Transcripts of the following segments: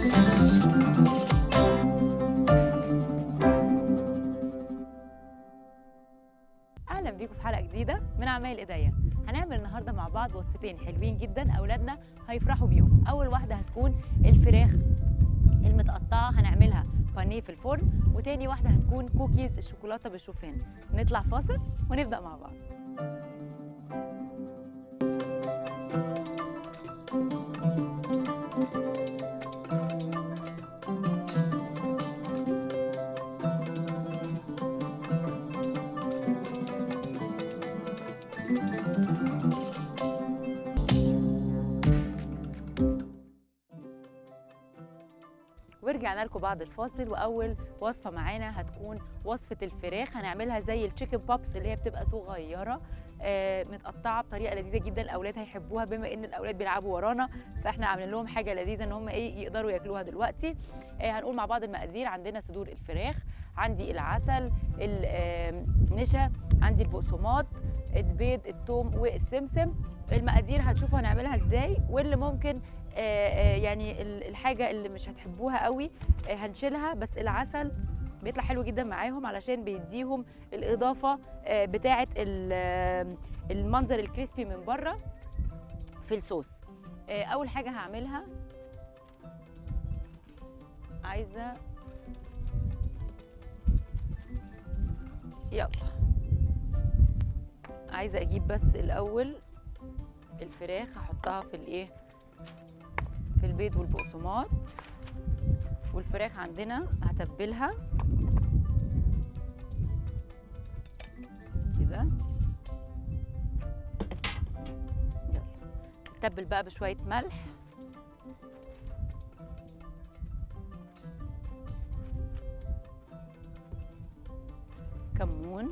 اهلا بيكم في حلقه جديده من اعمال ايديا هنعمل النهارده مع بعض وصفتين حلوين جدا اولادنا هيفرحوا بيهم اول واحده هتكون الفراخ المتقطعه هنعملها بانيه في الفرن وتاني واحده هتكون كوكيز الشوكولاته بالشوفان نطلع فاصل ونبدا مع بعض ورجعنا لكم بعد الفاصل واول وصفه معانا هتكون وصفه الفراخ هنعملها زي التشيكن بوبس اللي هي بتبقى صغيره آه متقطعه بطريقه لذيذه جدا الاولاد هيحبوها بما ان الاولاد بيلعبوا ورانا فاحنا عاملين لهم حاجه لذيذه ان هم ايه يقدروا ياكلوها دلوقتي آه هنقول مع بعض المقادير عندنا صدور الفراخ عندي العسل النشا عندي البقسماط البيض الثوم والسمسم المقادير هتشوفوا هنعملها ازاي واللي ممكن آه، آه، يعني ال- الحاجه اللي مش هتحبوها قوي آه، هنشيلها بس العسل بيطلع حلو جدا معاهم علشان بيديهم الاضافه آه، بتاعه ال- آه، المنظر الكريسبي من بره في الصوص آه، اول حاجه هعملها عايزه يلا عايزه اجيب بس الاول الفراخ هحطها في الايه في البيض والبقسماط والفراخ عندنا هتبلها كده يلا تبل بقى بشويه ملح كمون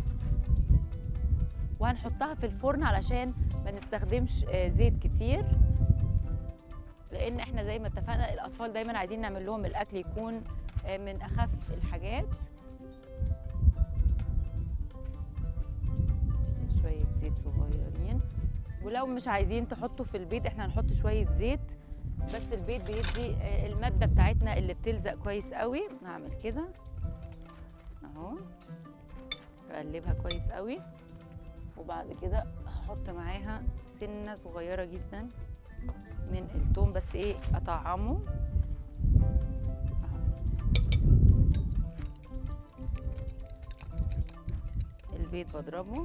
وهنحطها في الفرن علشان ما نستخدمش آه، زيت كتير لان احنا زي ما اتفقنا الاطفال دايما عايزين نعمل لهم الاكل يكون آه، من اخف الحاجات شويه زيت صغيرين ولو مش عايزين تحطوا في البيض احنا هنحط شويه زيت بس البيض بيدي آه، الماده بتاعتنا اللي بتلزق كويس قوي نعمل كده اهو بقلبها كويس قوي وبعد كده هحط معاها سنه صغيره جدا من التوم بس ايه اطعمه أهو. البيض بضربه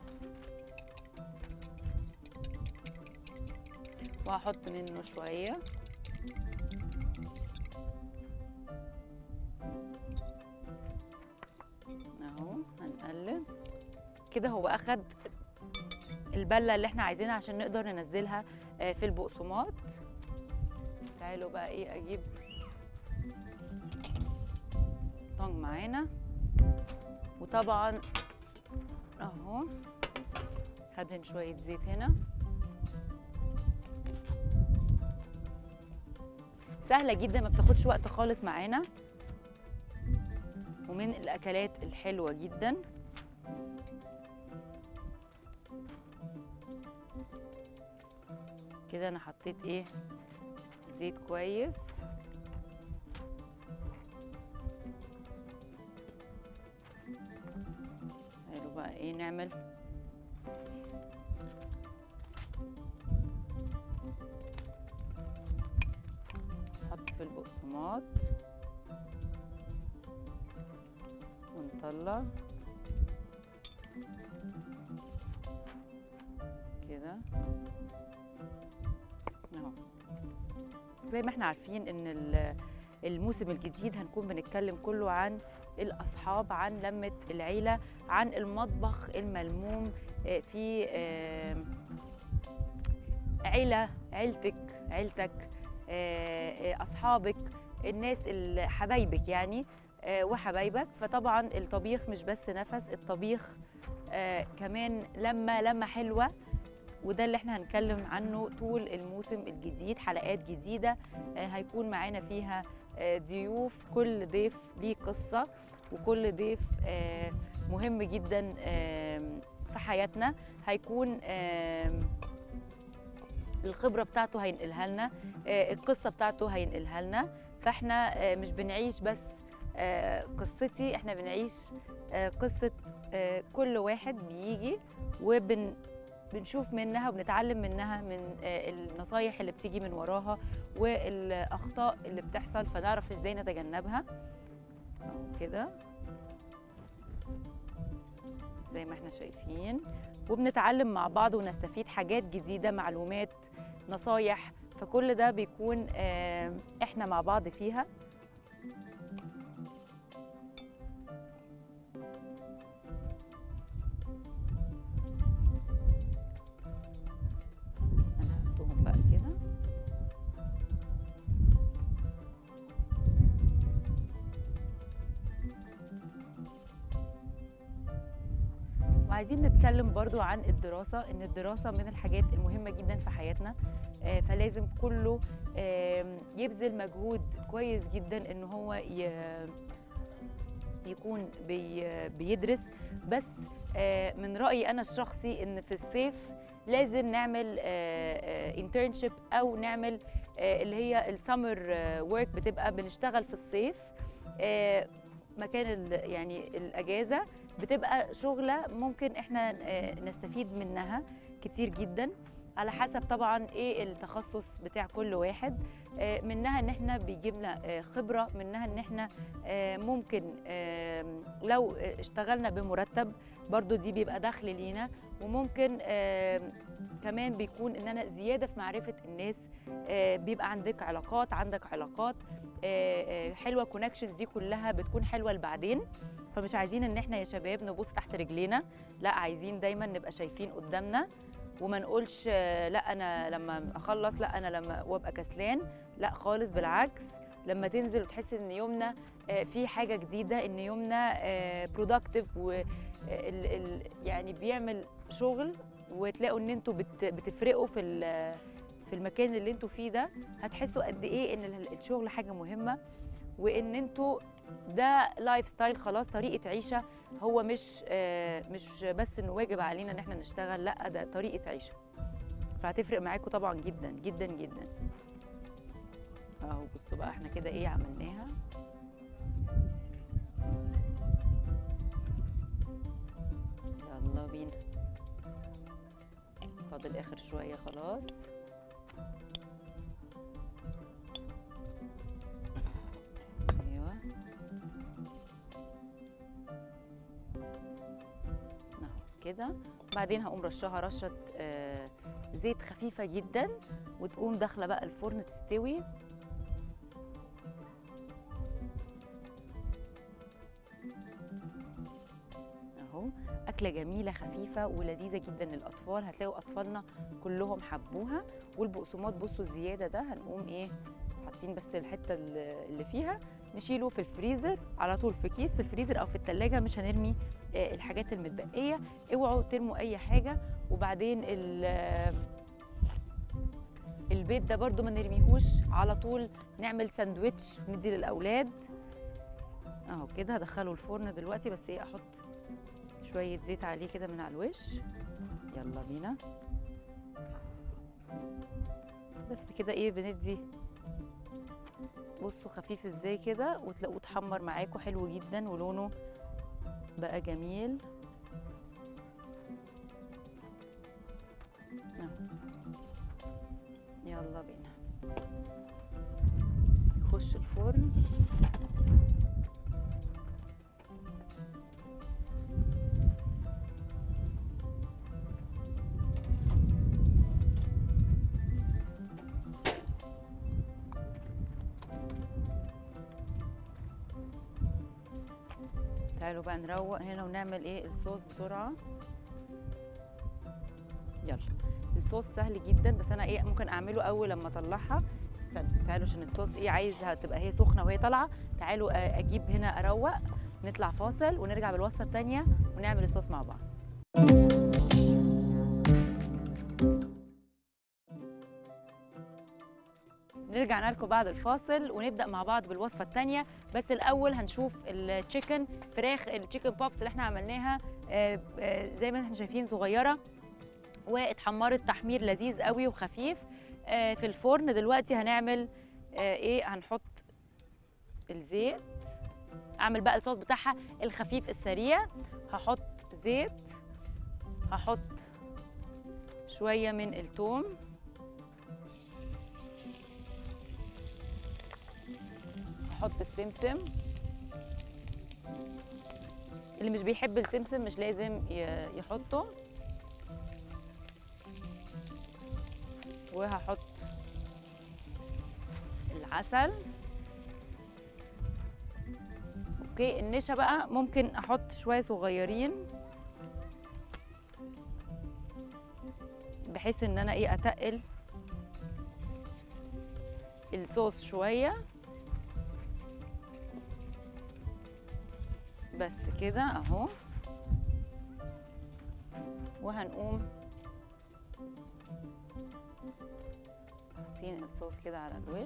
وهحط منه شويه اهو هنقلب كده هو اخد البله اللي احنا عايزينها عشان نقدر ننزلها آه، في البقسماط تعالوا بقى ايه اجيب طنج معانا وطبعا اهو هدهن شويه زيت هنا سهله جدا ما بتاخدش وقت خالص معانا ومن الاكلات الحلوه جدا كده انا حطيت ايه زيت كويس حلو بقى ايه نعمل نحط في البقسماط ونطلع كده اهو زي ما احنا عارفين ان ال- الموسم الجديد هنكون بنتكلم كله عن الاصحاب عن لمه العيله عن المطبخ الملموم آه، في آه، عيله عيلتك عيلتك آه، آه، اصحابك الناس اللي حبايبك يعني آه، وحبايبك فطبعا الطبيخ مش بس نفس الطبيخ آه، كمان لما لما حلوه وده اللي احنا هنتكلم عنه طول الموسم الجديد حلقات جديده آه، هيكون معانا فيها آه، ضيوف كل ضيف ليه قصه وكل ضيف آه، مهم جدا آم، في حياتنا هيكون آم، الخبره بتاعته هينقلها لنا آه، القصه بتاعته هينقلها لنا فاحنا آه، مش بنعيش بس آه، قصتي احنا بنعيش آه، قصه آه، كل واحد بيجي وبن بنشوف منها وبنتعلم منها من آه، النصايح اللي بتيجي من وراها والاخطاء اللي بتحصل فنعرف ازاي نتجنبها أهو كده زي ما احنا شايفين وبنتعلم مع بعض ونستفيد حاجات جديده معلومات نصايح فكل ده بيكون آه، احنا مع بعض فيها انا هحطهم بقى كده وعايزين نتكلم برضو عن الدراسة إن الدراسة من الحاجات المهمة جدا في حياتنا آه، فلازم كله آم، يبذل مجهود كويس جدا إن هو ي- يكون بي بيدرس بس آه، من رأيي أنا الشخصي إن في الصيف لازم نعمل انترنشيب أو نعمل آه، اللي هي السمر ورك بتبقى بنشتغل في الصيف آه، مكان ال- يعني الأجازة بتبقى شغلة ممكن احنا آه، نستفيد منها كتير جدا على حسب طبعا ايه التخصص بتاع كل واحد آه، منها ان احنا بيجيب لنا آه، خبرة منها ان احنا آه، ممكن آم، لو اشتغلنا بمرتب برضو دي بيبقى دخل لينا وممكن آم، كمان بيكون ان انا زيادة في معرفة الناس آه، بيبقى عندك علاقات عندك علاقات آه، آه، حلوة كونكشنز دي كلها بتكون حلوة لبعدين فمش عايزين ان احنا يا شباب نبص تحت رجلينا لا عايزين دايما نبقى شايفين قدامنا وما نقولش آه، لا انا لما اخلص لا انا لما وابقى كسلان لا خالص بالعكس لما تنزل وتحس ان يومنا آه، في حاجه جديده ان يومنا برودكتيف و ال- ال- يعني بيعمل شغل وتلاقوا ان انتوا بت- بتفرقوا في ال- في المكان اللي انتوا فيه ده هتحسوا قد ايه ان ال- الشغل حاجه مهمه وان انتوا ده لايف ستايل خلاص طريقه عيشه هو مش آه، مش بس انه واجب علينا ان احنا نشتغل لا ده طريقه عيشه فهتفرق معاكم طبعا جدا جدا جدا اهو بصوا بقى احنا كده ايه عملناها يلا بينا فاضل اخر شويه خلاص ايوه اهو كده بعدين هقوم رشها رشه آه، زيت خفيفه جدا وتقوم داخله بقى الفرن تستوي اهو اكله جميله خفيفه ولذيذه جدا للاطفال هتلاقوا اطفالنا كلهم حبوها والبقسماط بصوا الزياده ده هنقوم ايه حاطين بس الحته اللي اللي فيها نشيله في الفريزر على طول في كيس في الفريزر او في التلاجة مش هنرمي آه، الحاجات المتبقيه اوعوا ترموا اي حاجه وبعدين ال- آه، البيض ده برضو ما نرميهوش على طول نعمل ساندويتش ندي للاولاد اهو كده هدخله الفرن دلوقتي بس ايه احط شويه زيت عليه كده من على الوش يلا بينا بس كده ايه بندي بصوا خفيف ازاي كده وتلاقوه اتحمر معاكم حلو جدا ولونه بقى جميل اهو يلا بينا نخش الفرن تعالوا بقى نروق هنا ونعمل ايه الصوص بسرعه يلا الصوص سهل جدا بس انا ايه ممكن اعمله اول لما اطلعها استنى تعالوا عشان الصوص ايه عايزها تبقى هي سخنه وهي طالعه تعالوا آه، اجيب هنا اروق نطلع فاصل ونرجع بالوصفه الثانيه ونعمل الصوص مع بعض نرجع لكم بعد الفاصل ونبدا مع بعض بالوصفه الثانيه بس الاول هنشوف التشيكن فراخ التشيكن بوبس اللي احنا عملناها آه، آه، زي ما احنا شايفين صغيره واتحمرت تحمير لذيذ قوي وخفيف آه، في الفرن دلوقتي هنعمل آه، ايه هنحط الزيت اعمل بقى الصوص بتاعها الخفيف السريع هحط زيت هحط شويه من الثوم هحط السمسم اللي مش بيحب السمسم مش لازم ي- يحطه وهحط العسل اوكي النشا بقى ممكن احط شويه صغيرين بحيث ان انا ايه اتقل الصوص شويه بس كده اهو وهنقوم حاطين الصوص كده على الوش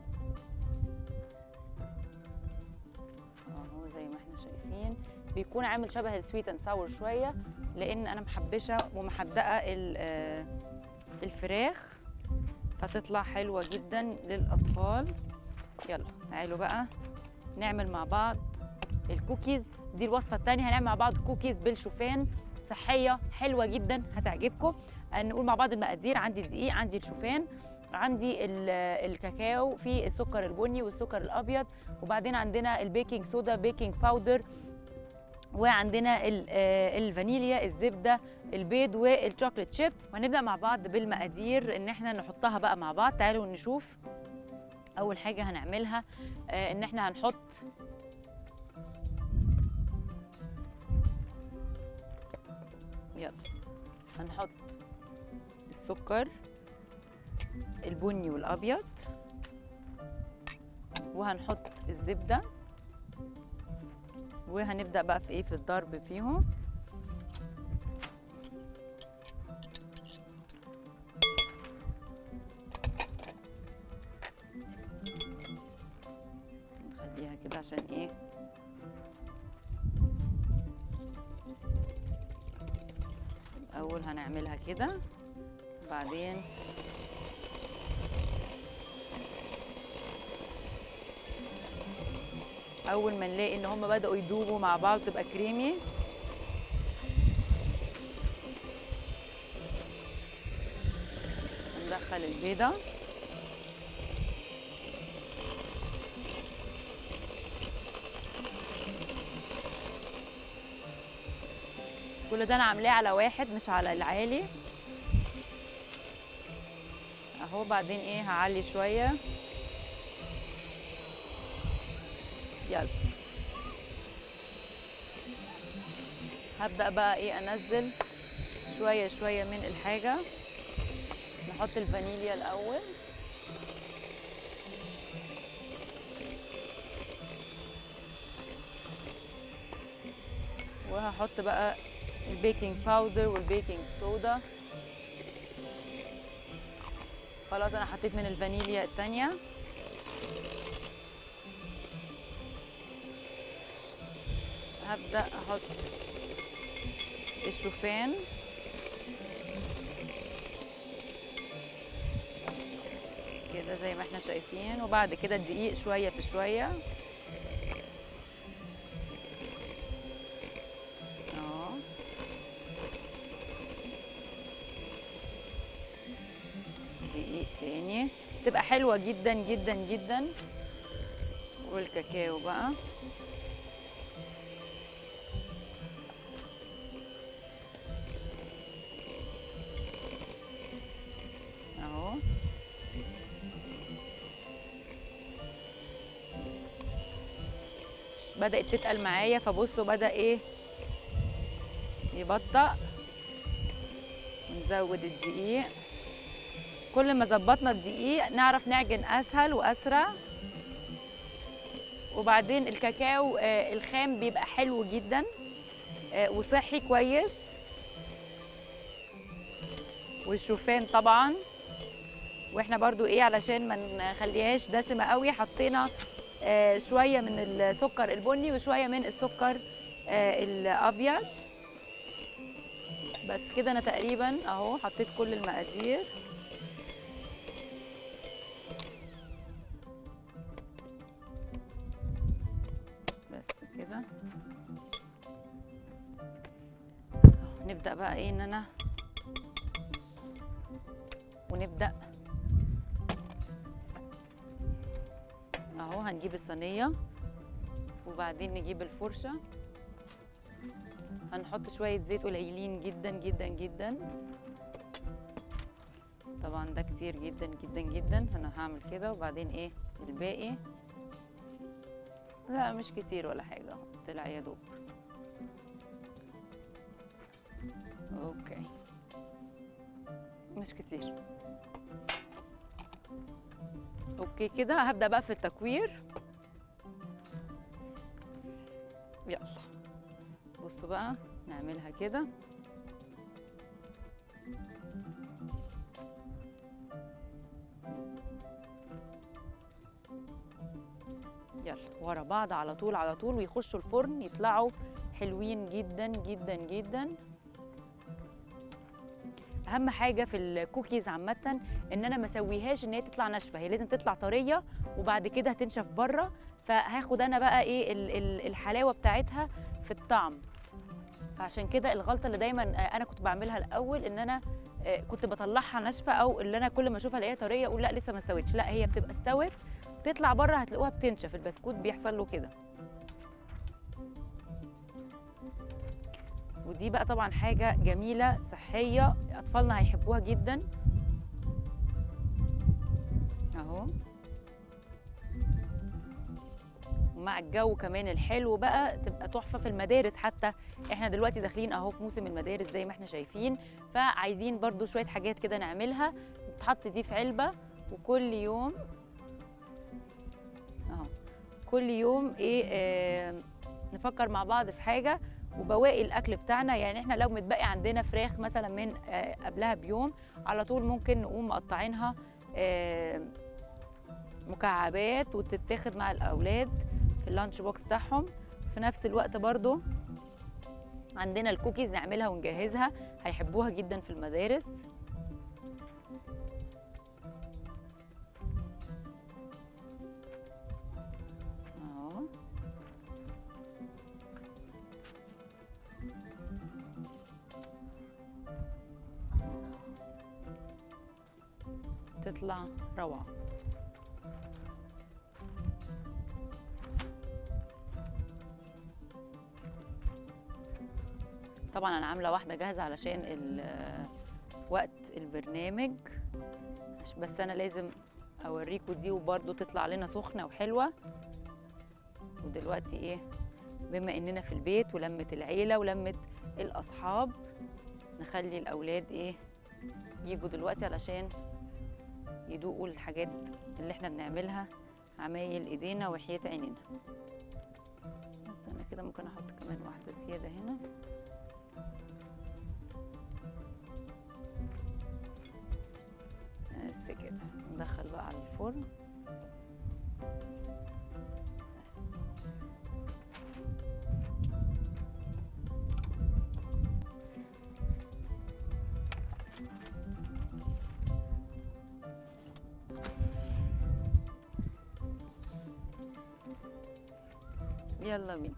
اهو زي ما احنا شايفين بيكون عامل شبه السويت اند ساور شويه لان انا محبشه ومحدقه ال- آه، الفراخ فتطلع حلوه جدا للاطفال يلا تعالوا بقى نعمل مع بعض الكوكيز دي الوصفه الثانيه هنعمل مع بعض كوكيز بالشوفان صحيه حلوه جدا هتعجبكم نقول مع بعض المقادير عندي الدقيق عندي الشوفان عندي ال- الكاكاو في السكر البني والسكر الابيض وبعدين عندنا البيكنج صودا بيكنج باودر وعندنا ال- آه، الفانيليا الزبده البيض والشوكليت شيبس وهنبدا مع بعض بالمقادير ان احنا نحطها بقى مع بعض تعالوا نشوف اول حاجه هنعملها آه، ان احنا هنحط يلا هنحط السكر البني والابيض وهنحط الزبده وهنبدا بقى في ايه في الضرب فيهم نخليها كده عشان ايه الاول هنعملها كده بعدين اول ما نلاقي ان هم بداوا يدوبوا مع بعض تبقى كريمي ندخل البيضه كل ده انا عاملاه على واحد مش على العالي اهو بعدين ايه هعلي شويه يلا هبدأ بقى ايه انزل شوية شوية من الحاجة نحط الفانيليا الأول وهحط بقى البيكنج باودر والبيكنج صودا خلاص انا حطيت من الفانيليا التانية هبدأ احط الشوفان كده زي ما احنا شايفين وبعد كده الدقيق شوية في شوية اهو دقيق تاني تبقى حلوة جدا جدا جدا والكاكاو بقى اهو بدأت تتقل معايا فبصوا بدأ ايه يبطأ نزود الدقيق كل ما ظبطنا الدقيق نعرف نعجن اسهل واسرع وبعدين الكاكاو آه، الخام بيبقى حلو جدا آه، وصحي كويس والشوفان طبعا واحنا برضو ايه علشان ما نخليهاش دسمه قوي حطينا آه، شويه من السكر البني وشويه من السكر آه، الابيض بس كده انا تقريبا اهو حطيت كل المقادير كده نبدا بقى ايه ان انا ونبدا اهو هنجيب الصينيه وبعدين نجيب الفرشه هنحط شويه زيت قليلين جدا جدا جدا طبعا ده كتير جدا جدا جدا انا هعمل كده وبعدين ايه الباقي لا مش كتير ولا حاجه اهو طلع يا دوب اوكي مش كتير اوكي كده هبدا بقى في التكوير يلا بصوا بقى نعملها كده يلا ورا بعض على طول على طول ويخشوا الفرن يطلعوا حلوين جدا جدا جدا اهم حاجه في الكوكيز عامه ان انا ما اسويهاش ان هي تطلع ناشفه هي لازم تطلع طريه وبعد كده هتنشف بره فهاخد انا بقى ايه ال- ال- الحلاوه بتاعتها في الطعم فعشان كده الغلطه اللي دايما آه، انا كنت بعملها الاول ان انا آه، كنت بطلعها ناشفه او اللي انا كل ما اشوفها الاقيها طريه اقول لا لسه ما استوتش لا هي بتبقى استوت تطلع بره هتلاقوها بتنشف البسكوت بيحصل له كده ودي بقى طبعا حاجه جميله صحيه اطفالنا هيحبوها جدا اهو ومع الجو كمان الحلو بقى تبقى تحفه في المدارس حتى احنا دلوقتي داخلين اهو في موسم المدارس زي ما احنا شايفين فعايزين برضو شويه حاجات كده نعملها تحط دي في علبه وكل يوم اهو كل يوم ايه آه نفكر مع بعض في حاجه وبواقي الاكل بتاعنا يعني احنا لو متبقي عندنا فراخ مثلا من آه قبلها بيوم على طول ممكن نقوم مقطعينها آه مكعبات وتتاخد مع الاولاد في اللانش بوكس بتاعهم في نفس الوقت برضو عندنا الكوكيز نعملها ونجهزها هيحبوها جدا في المدارس اهو تطلع روعه طبعا انا عامله واحده جاهزه علشان ال- وقت البرنامج عش- بس انا لازم اوريكم دي وبرده تطلع لنا سخنه وحلوه ودلوقتي ايه بما اننا في البيت ولمه العيله ولمه الاصحاب نخلي الاولاد ايه يجوا دلوقتي علشان يدوقوا الحاجات اللي احنا بنعملها عمايل ايدينا وحياة عينينا بس انا كده ممكن احط كمان واحده زياده هنا بس كده ندخل بقى على الفرن بس. يلا بينا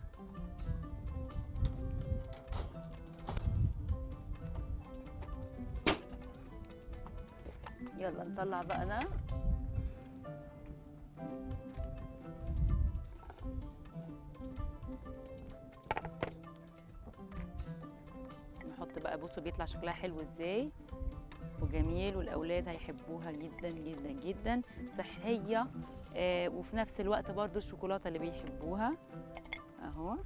يلا نطلع بقى ده نحط بقى بصوا بيطلع شكلها حلو ازاي وجميل والاولاد هيحبوها جدا جدا جدا صحيه آه وفي نفس الوقت برضو الشوكولاته اللي بيحبوها اهو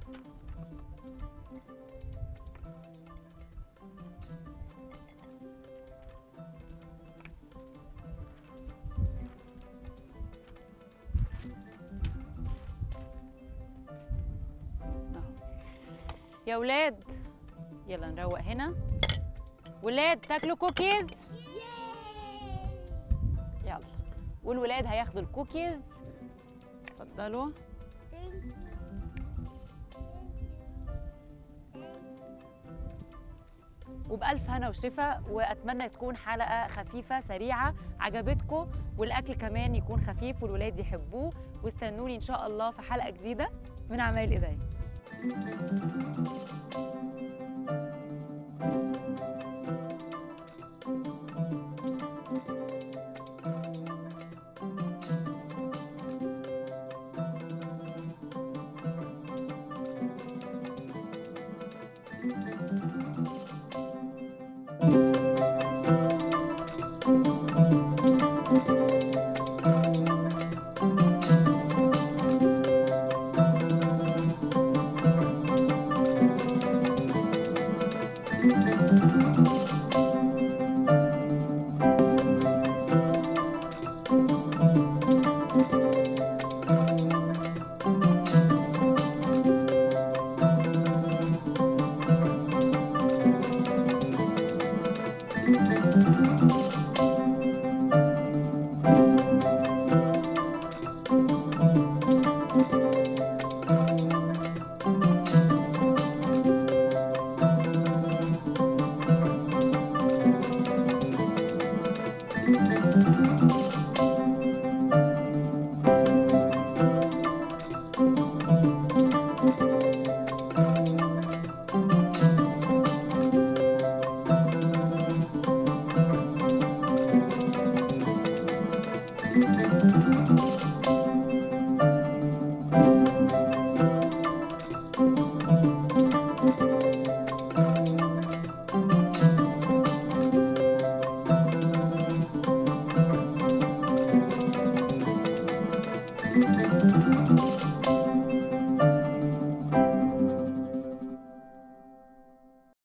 اهو يا ولاد يلا نروق هنا ولاد تاكلوا كوكيز يلا والولاد هياخدوا الكوكيز اتفضلوا وبألف هنا وشفا وأتمنى تكون حلقة خفيفة سريعة عجبتكم والأكل كمان يكون خفيف والولاد يحبوه واستنوني إن شاء الله في حلقة جديدة من عمايل إيديا